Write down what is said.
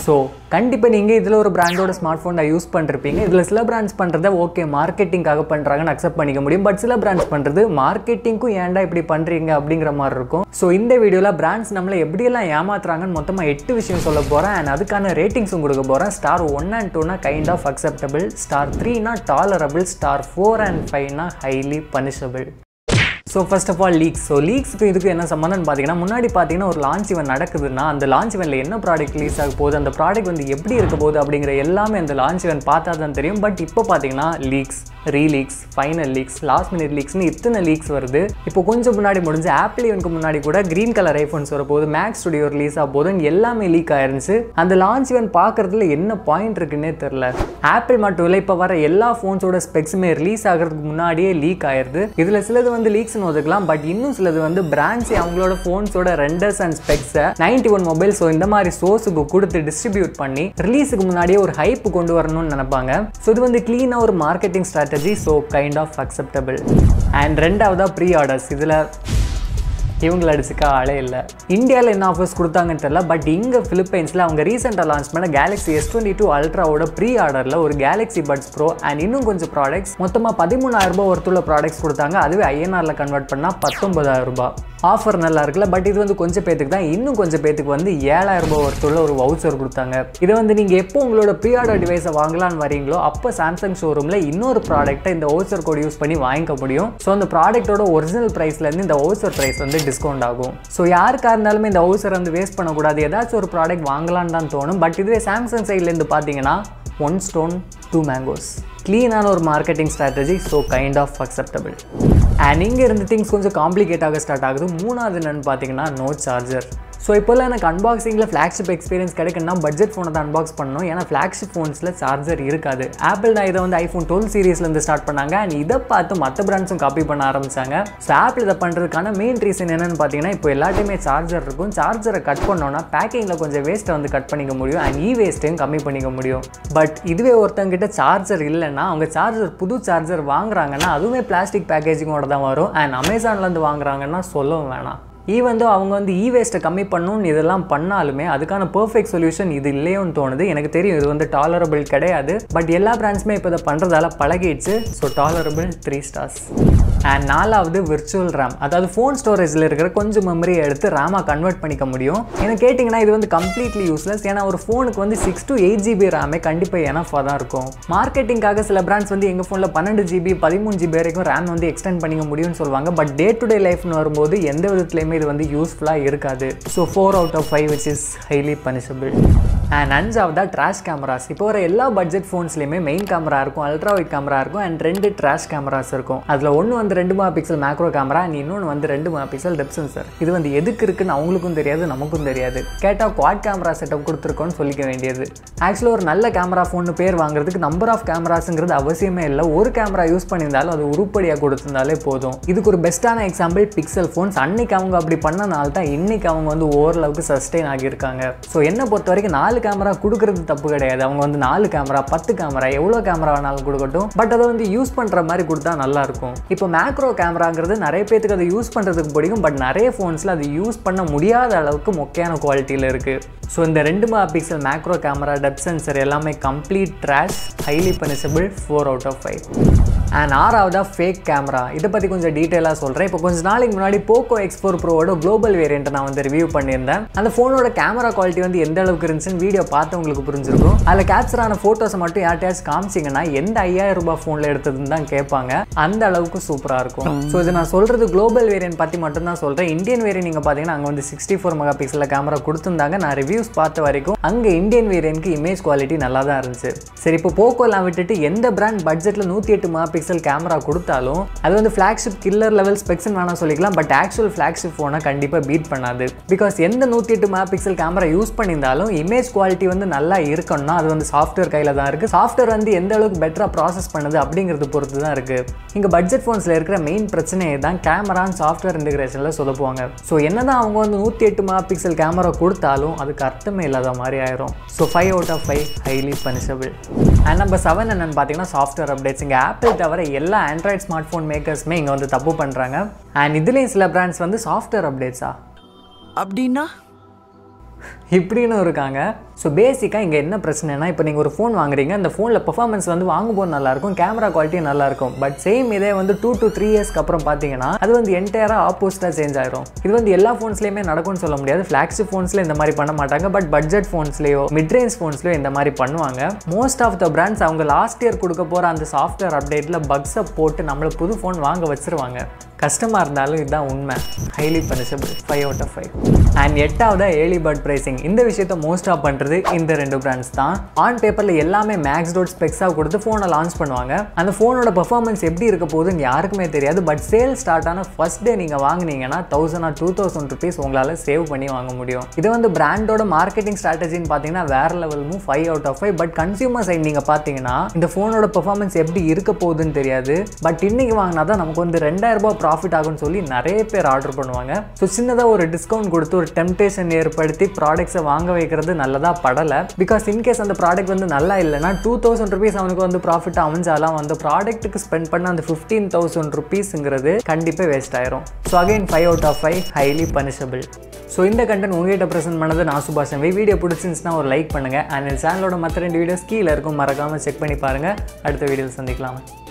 so கண்டிப்பாக நீங்கள் இதில் ஒரு பிராண்டோட ஸ்மார்ட் ஃபோன் தான் யூஸ் பண்ணிருப்பீங்க இதில் சில பிராண்ட்ஸ் பண்ணுறத ஓகே மார்க்கெட்டிங்காக பண்ணுறாங்கன்னு அக்செப்ட் பண்ணிக்க முடியும் பட் சில பிராண்ட்ஸ் பண்ணுறது மார்க்கெட்டிங்க்கும் ஏன்டா இப்படி பண்ணுறீங்க அப்படிங்கிற மாதிரி இருக்கும் ஸோ இந்த வீடியோவில் பிராண்ட்ஸ் நம்மளை எப்படியெல்லாம் ஏமாத்துறாங்கன்னு மொத்தமாக எட்டு விஷயம் சொல்ல போகிறேன் அண்ட் அதுக்கான ரேட்டிங்ஸும் கொடுக்க போகிறேன் ஸ்டார் ஒன் அண்ட் டூனா கைண்ட் ஆஃப் அக்செப்டபிள் ஸ்டார் த்ரீனா டாலரபிள் ஸ்டார் ஃபோர் அண்ட் ஃபைவ்னா highly punishable so first of all leaks so லீக்ஸ்க்கு இதுக்கு என்ன சம்மந்தம்னு பார்த்தீங்கன்னா முன்னாடி பார்த்தீங்கன்னா ஒரு லான்ச் இவன் நடக்குதுன்னா அந்த லான்ச் இவனில் என்ன ப்ராடக்ட் ரிலீஸ் ஆக போகுது அந்த ப்ராடக்ட் வந்து எப்படி இருக்க போகுது அப்படிங்கிற எல்லாமே அந்த லான்ச் இவன் பார்த்தா தான் தெரியும் பட் இப்போ பார்த்தீங்கன்னா leaks releaks final leaks last minute லீக்ஸ்னு இத்தனை லீக்ஸ் வருது இப்போ கொஞ்சம் முன்னாடி முடிஞ்சு ஆப்பிள் இவனுக்கு முன்னாடி கூட க்ரீன் கலர் ஐஃபோன்ஸ் வர போகுது மேக்ஸ் ஸ்டுடியோ ரிலீஸ் ஆக போகுதுன்னு எல்லாமே லீக் ஆயிருந்துச்சு அந்த லான்ச் இவன் பார்க்கறதுல என்ன பாயிண்ட் இருக்குன்னே தெரில ஆப்பிள் மட்டும் இல்லை இப்போ வர எல்லா ஃபோன்ஸோட ஸ்பெக்ஸுமே ரிலீஸ் ஆகிறதுக்கு முன்னாடியே லீக் ஆயிருது இதில் சிலது வந்து லீக்ஸ்னு ஒதுக்கலாம் பட் இன்னும் சிலது வந்து பிராண்ட்ஸே அவங்களோட ஃபோன்ஸோட ரெண்டர்ஸ் அண்ட் ஸ்பெக்ஸை நைன்டி ஒன் மொபைல் ஸோ இந்த மாதிரி சோர்ஸுக்கு கொடுத்து டிஸ்ட்ரிபியூட் பண்ணி ரிலீஸுக்கு முன்னாடியே ஒரு ஹைப் கொண்டு வரணும்னு நினைப்பாங்க ஸோ இது வந்து க்ளீனாக ஒரு marketing strategy so kind of acceptable and ரெண்டாவதாக ப்ரீ ஆர்டர்ஸ் இதில் இவங்களை அடிச்சுக்க ஆளே இல்லை இந்தியாவில் என்ன ஆஃபர்ஸ் கொடுத்தாங்கன்னு தெரியல பட் இங்கே ஃபிலிப்பைன்ஸில் அவங்க ரீசெண்டாக லான்ச் பண்ண கேலக்ஸி எஸ் டுவெண்ட்டி டூ அல்ட்ராவோட ப்ரீ ஆர்டரில் ஒரு கேலக்ஸி பட்ஸ் ப்ரோ அண்ட் இன்னும் கொஞ்சம் ப்ராடக்ட்ஸ் மொத்தமாக பதிமூணாயிரம் ரூபாய் ஒருத்துள்ள ப்ராடக்ட்ஸ் கொடுத்தாங்க அதுவே ஐஎன்ஆரில் கன்வெர்ட் பண்ணால் பத்தொன்பதாயிரம் ரூபாய் ஆஃபர் நல்லா இருக்குல்ல பட் இது வந்து கொஞ்சம் பேத்துக்கு தான் இன்னும் கொஞ்சம் பேத்துக்கு வந்து ஏழாயிரம் ரூபாய் ஒருத்துள்ள ஒரு வவுச்சர் கொடுத்தாங்க இதை வந்து நீங்கள் எப்போ உங்களோட ப்ரீ ஆர்டர் டிவைஸை வாங்கலாம்னு வரீங்களோ அப்போ சாம்சங் ஷோரூமில் இன்னொரு ப்ராடக்ட்டை இந்த வவுச்சர் கோட் யூஸ் பண்ணி வாங்கிக்க முடியும் ஸோ அந்த ப்ராடக்ட்டோட ஒரிஜினல் ப்ரைஸ்லேருந்து இந்த வவுச்சர் ப்ரைஸ் வந்து டிஸ்கவுண்ட் ஆகும் ஸோ யாருக்கா இருந்தாலுமே இந்த வவுச்சர் வந்து வேஸ்ட் பண்ணக்கூடாது ஏதாச்சும் ஒரு ப்ராடக்ட் வாங்கலான்னு தான் தோணும் பட் இதுவே சாம்சங் சைட்லேருந்து பார்த்தீங்கன்னா ஒன் ஸ்டோன் டூ மேங்கோஸ் க்ளீனான ஒரு marketing strategy so kind of acceptable and இங்கே இருந்து திங்ஸ் கொஞ்சம் காம்ப்ளிகேட் ஆக ஸ்டார்ட் ஆகுது மூணாவது என்னன்னு பார்த்தீங்கன்னா நோ சார்ஜர் ஸோ இப்போல்லாம் எனக்கு அன்பாக்சிங்கில் ஃப்ளாக்ஷிப் எக்ஸ்பீரியன்ஸ் கிடைக்குன்னா பட்ஜெட் ஃபோனை தான் அன்பாக்ஸ் பண்ணணும் ஏன்னா ஃப்ளாக்ஷிப் ஃபோன்ஸில் சார்ஜர் இருக்காது ஆப்பிள் தான் இதை வந்து ஐஃபோன் டுவெல் சீரீஸ்லேருந்து ஸ்டார்ட் பண்ணாங்க அண்ட் இதை பார்த்து மற்ற பிராண்ட்ஸும் காப்பி பண்ண ஆரம்பிச்சாங்க ஸோ ஆப்பிள் இதை பண்ணுறதுக்கான மெயின் ரீசன் என்னென்னு பார்த்தீங்கன்னா இப்போ எல்லாத்தையுமே சார்ஜர் இருக்கும் சார்ஜரை கட் பண்ணோன்னா பேக்கிங்கில் கொஞ்சம் வேஸ்ட்டை வந்து கட் பண்ணிக்க முடியும் அண்ட் இ வேஸ்ட்டையும் கம்மி பண்ணிக்க முடியும் பட் இதுவே ஒருத்தங்கிட்ட சார்ஜர் இல்லைன்னா அவங்க சார்ஜர் புது சார்ஜர் வாங்குறாங்கன்னா அதுவுமே பிளாஸ்டிக் பேக்கேஜிங்கோட தான் வரும் அண்ட் அமேசான்லேருந்து வாங்குறாங்கன்னா சொல்லவும் வேணாம் ஈவன் தோ அவங்க வந்து இ வேஸ்ட்டை கம்மி பண்ணணும்னு இதெல்லாம் பண்ணாலுமே அதுக்கான பர்ஃபெக்ட் சொல்யூஷன் இது இல்லையோன்னு தோணுது எனக்கு தெரியும் இது வந்து டாலரபிள் கிடையாது பட் எல்லா பிராண்ட்ஸுமே இப்போ இதை பண்ணுறதால பழகிடுச்சு so tolerable three stars and நாலாவது விர்ச்சுவல் ரேம் அதாவது ஃபோன் ஸ்டோரேஜில் இருக்கிற கொஞ்சம் மெமரியை எடுத்து ரேமாக கன்வெர்ட் பண்ணிக்க முடியும் எனக்கு கேட்டிங்கன்னா இது வந்து கம்ப்ளீட்லி யூஸ்லெஸ் ஏன்னா ஒரு ஃபோனுக்கு வந்து சிக்ஸ் டு எயிட் ஜிபி ரேமே கண்டிப்பாக எனஃபாக தான் இருக்கும் மார்க்கெட்டிங்காக சில பிராண்ட்ஸ் வந்து எங்கள் ஃபோனில் பன்னெண்டு ஜிபி பதிமூணு ஜிபி வரைக்கும் ரேம் வந்து எக்ஸ்டெண்ட் பண்ணிக்க முடியும்னு சொல்லுவாங்க பட் டே டு டே லைஃப்னு வரும்போது எந்த விதத்துலையுமே இது வந்து யூஸ்ஃபுல்லாக இருக்காது so four out of five which is highly punishable and அஞ்சாவதா ட்ராஷ் கேமராஸ் இப்போ வர எல்லா பட்ஜெட் ஃபோன்ஸ்லையுமே மெயின் கேமரா இருக்கும் அல்ட்ரா வைட் கேமரா இருக்கும் அண்ட் ரெண்டு ட்ராஷ் கேமராஸ் இருக்கும் அதில் ஒன்று வந்து ரெண்டு megapixel macro camera and இன்னொன்று வந்து ரெண்டு மெகா பிக்சல் டெப் சென்சர் இது வந்து எதுக்கு இருக்குன்னு அவங்களுக்கும் தெரியாது நமக்கும் தெரியாது கேட்டால் குவாட் கேமரா செட்டப் கொடுத்துருக்கோன்னு சொல்லிக்க வேண்டியது ஆக்சுவலாக ஒரு நல்ல கேமரா ஃபோன் பேர் வாங்குறதுக்கு நம்பர் ஆஃப் கேமராஸுங்கிறது அவசியமே இல்லை ஒரு கேமரா யூஸ் பண்ணியிருந்தாலும் அது உருப்படியாக கொடுத்திருந்தாலே போதும் இதுக்கு ஒரு பெஸ்ட்டான எக்ஸாம்பிள் பிக்சல் ஃபோன்ஸ் அன்னைக்கு அவங்க அப்படி பண்ணனால தான் இன்னைக்கு அவங்க வந்து ஓரளவுக்கு சஸ்டெயின் ஆகியிருக்காங்க ஸோ என்னை பொறுத்த வரைக்கும் நாலு கேமரா கொடுக்கறது தப்பு கிடையாது அவங்க வந்து நாலு கேமரா பத்து கேமரா எவ்வளோ கேமரா வேணாலும் கொடுக்கட்டும் பட் அதை வந்து யூஸ் பண்ணுற மாதிரி கொடுத்தா நல்லா இருக்கும் இப்போ மேக்ரோ கேமராங்கிறது நிறைய பேத்துக்கு அதை யூஸ் பண்ணுறதுக்கு பிடிக்கும் பட் நிறைய ஃபோன்ஸில் அது யூஸ் பண்ண முடியாத அளவுக்கு மொக்கையான குவாலிட்டியில் இருக்குது ஸோ இந்த ரெண்டு megapixel macro camera depth sensor எல்லாமே complete trash highly punishable four out of five and ஆறாவதாக ஃபேக் கேமரா இதை பற்றி கொஞ்சம் டீட்டெயிலாக சொல்கிறேன் இப்போ கொஞ்சம் நாளைக்கு முன்னாடி போக்கோ எக்ஸ் ஃபோர் ப்ரோவோட குளோபல் வேரியண்ட்டை நான் வந்து ரிவ்யூ பண்ணியிருந்தேன் அந்த ஃபோனோட கேமரா குவாலிட்டி வந்து எந்த அளவுக்கு இருந்துச்சுன்னு வீடியோ பார்த்து உங்களுக்கு புரிஞ்சிருக்கும் அதில் கேப்சர் ஆன ஃபோட்டோஸை மட்டும் யார்ட்டையாச்சும் காமிச்சிங்கன்னா எந்த ஐயாயிரம் ரூபாய் ஃபோனில் எடுத்ததுன்னு தான் கேட்பாங்க அந்த அளவுக்கு சூப்பராக இருக்கும் ஸோ இது நான் சொல்கிறது குளோபல் வேரியன்ட் பற்றி மட்டும் தான் சொல்கிறேன் இந்தியன் வேரியன்ட் நீங்கள் பார்த்தீங்கன்னா அங்கே வந்து சிக்ஸ்டி ஃபோர் மெகா பிக்சலில் கேமரா கொடுத்துருந்தாங்க நான் ரிவ்யூஸ் பார்த்த வரைக்கும் அங்கே இந்தியன் வேரியன்ட்க்கு இமேஜ் குவாலிட்டி நல்லா தான் இருந்துச்சு சரி இப்போ போக்கோலாம் விட்டுட்டு எந்த பிராண்ட் பட்ஜெட்டில் நூற்றி எட்டு மெகா பிக்சல் கேமரா கொடுத்தாலும் அது வந்து ஃப்ளாக்ஷிப் கில்லர் லெவல் ஸ்பெக்ஸ்னு வேணால் சொல்லிக்கலாம் பட் ஆக்சுவல் ஃப்ளாக்ஷிப் ஃபோனை கண்டிப்பாக பீட் பண்ணாது பிகாஸ் எந்த நூற்றி எட்டு மெகா பிக்சல் கேமரா யூஸ் பண்ணியிருந்தாலும் இமேஜ் குவாலிட்டி வந்து நல்லா இருக்கணும்னா அது வந்து சாஃப்ட்வேர் கையில் தான் இருக்குது சாஃப்ட்வேர் வந்து எந்த அளவுக்கு பெட்டராக ப்ராசஸ் பண்ணுது அப்படிங்கிறது பொறுத்து தான் இருக்குது இங்கே பட்ஜெட் ஃபோன்ஸில் இருக்கிற மெயின் பிரச்சனையை தான் கேமரான்னு சாஃப்ட்வேர் இன்டிகிரேஷனில் சொதப்புவாங்க ஸோ என்னதான் அவங்க வந்து நூற்றி எட்டு மெகா பிக்சல் கேமரா கொடுத்தாலும் அதுக்கு அர்த்தமே இல்லாத மாதிரி ஆயிரும் so five out of five highly punishable and number seven என்னன்னு பார்த்தீங்கன்னா சாஃப்ட்வேர் அப்டேட்ஸ் இங்கே ஆப்பிள் தவிர எல்லா ஆண்ட்ராய்ட் ஸ்மார்ட் ஃபோன் மேக்கர்ஸுமே இங்கே வந்து தப்பு பண்ணுறாங்க அண்ட் இதுலேயும் சில பிராண்ட்ஸ் வந்து சாஃப்ட்வேர் அப்டேட்ஸா அப்படின்னா இப்படின்னு இருக்காங்க ஸோ பேசிக்காக இங்கே என்ன பிரச்சனைனா இப்போ நீங்கள் ஒரு ஃபோன் வாங்குறீங்க அந்த ஃபோனில் பெர்ஃபார்மன்ஸ் வந்து வாங்கும்போது நல்லாயிருக்கும் கேமரா குவாலிட்டியும் நல்லாயிருக்கும் பட் சேம் இதே வந்து டூ to த்ரீ இயர்ஸ்க்கு அப்புறம் பார்த்தீங்கன்னா அது வந்து என்டையராக ஆப்போசிட்டாக சேஞ்ச் ஆயிரும் இது வந்து எல்லா ஃபோன்ஸ்லையுமே நடக்கும்னு சொல்ல முடியாது ஃப்ளாக்ஷிப் ஃபோன்ஸில் இந்த மாதிரி பண்ண மாட்டாங்க பட் பட்ஜெட் ஃபோன்ஸ்லேயோ மிட் ரேஞ்ச் ஃபோன்ஸ்லையோ இந்த மாதிரி பண்ணுவாங்க மோஸ்ட் ஆஃப் த பிராண்ட்ஸ் அவங்க லாஸ்ட் இயர் கொடுக்க போகிற அந்த சாஃப்ட்வேர் அப்டேட்டில் பக்ஸை போட்டு நம்மளை புது ஃபோன் வாங்க வச்சிருவாங்க கஷ்டமாக இருந்தாலும் இதுதான் உண்மை highly punishable five out of five and எட்டாவது ஏர்லி பர்ட் ப்ரைசிங் இந்த விஷயத்த மோஸ்ட்டாக பண்ணுறது இந்த ரெண்டு பிராண்ட்ஸ் தான் ஆன் பேப்பரில் எல்லாமே மேக்ஸ் டோட் ஸ்பெக்ஸாக கொடுத்து ஃபோனை லான்ச் பண்ணுவாங்க அந்த ஃபோனோட பெர்ஃபார்மன்ஸ் எப்படி இருக்க போகுதுன்னு யாருக்குமே தெரியாது பட் சேல் ஸ்டார்ட் ஆன ஃபர்ஸ்ட் டே நீங்கள் வாங்குனீங்கன்னா thousand or two thousand rupees உங்களால் சேவ் பண்ணி வாங்க முடியும் இது வந்து பிராண்டோட மார்க்கெட்டிங் ஸ்ட்ராட்டஜின்னு பார்த்தீங்கன்னா வேற லெவலும் five out of five but consumer side நீங்கள் பார்த்தீங்கன்னா இந்த ஃபோனோட பெர்ஃபார்மன்ஸ் எப்படி இருக்க போகுதுன்னு தெரியாது பட் இன்னைக்கு வாங்கினா தான் நமக்கு வந்து ரெண்டாயிரம் ரூபாய் ப்ராஃபிட் ஆகும்னு சொல்லி நிறைய பேர் ஆர்டர் பண்ணுவாங்க ஸோ சின்னதாக ஒரு டிஸ்கவுண்ட் கொடுத்து ஒரு டெம்டேஷன் ஏற்படுத்தி ப்ராடக்ட்ஸை வாங்க வைக்கிறது நல்லதாக படலை பிகாஸ் இன்கேஸ் அந்த ப்ராடக்ட் வந்து நல்லா இல்லைன்னா டூ தௌசண்ட் ருபீஸ் அவனுக்கு வந்து ப்ராஃபிட் அமைஞ்சாலும் அந்த ப்ராடக்ட்டுக்கு ஸ்பெண்ட் பண்ண அந்த ஃபிஃப்டீன் தௌசண்ட் ருபீஸுங்கிறது கண்டிப்பாக வேஸ்ட் ஆயிரும் so again five out of five highly punishable so இந்த கண்டென்ட் உங்ககிட்ட ப்ரெசென்ட் பண்ணது நான் சுபாஷ் எம்பி வீடியோ பிடிச்சிருந்துச்சுன்னா ஒரு லைக் பண்ணுங்கள் அண்ட் இந்த சேனலோட மற்ற ரெண்டு வீடியோஸ் கீழே இருக்கும் மறக்காமல் செக் பண்ணி பாருங்கள் அடுத்த வீடியோவில் சந்திக்கலாம்